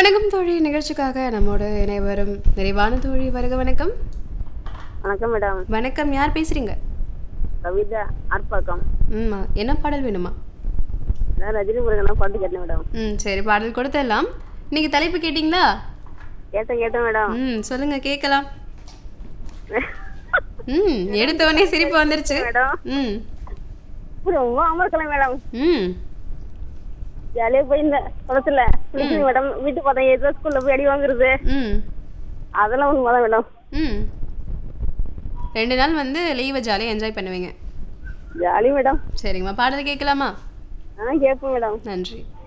வணக்கம் தோழி நிகழ்ச்சிக்காக நம்மோட இணைவரும் நிறைவான தோழி வருக வணக்கம் வணக்கம் மேடம் வணக்கம் யார் பேசுறீங்க கவிதா ஆர்ப்பாக்கம் ம் என்ன பாடல் வேணுமா நான் ரஜினி முருகனா பாட்டு கேட்டேன் மேடம் ம் சரி பாடல் கொடுத்துடலாம் இன்னைக்கு தலைப்பு கேட்டிங்களா கேட்டேன் கேட்டேன் மேடம் ம் சொல்லுங்க கேட்கலாம் ம் எடுத்த உடனே சிரிப்பு வந்துருச்சு மேடம் ம் ரொம்ப அமர்க்கலாம் மேடம் ம் ஜாலியாக போய் இந்த குளத்துல குளிக்கணும் மேடம் வீட்டு பார்த்தா ஏதோ ஸ்கூல்ல போய் அடி வாங்குறது ம் அதெல்லாம் ஒன்று தான் மேடம் ம் ரெண்டு நாள் வந்து லீவை ஜாலியாக என்ஜாய் பண்ணுவீங்க ஜாலி மேடம் சரிங்கம்மா பாடல் கேட்கலாமா ஆ கேட்பேன் மேடம் நன்றி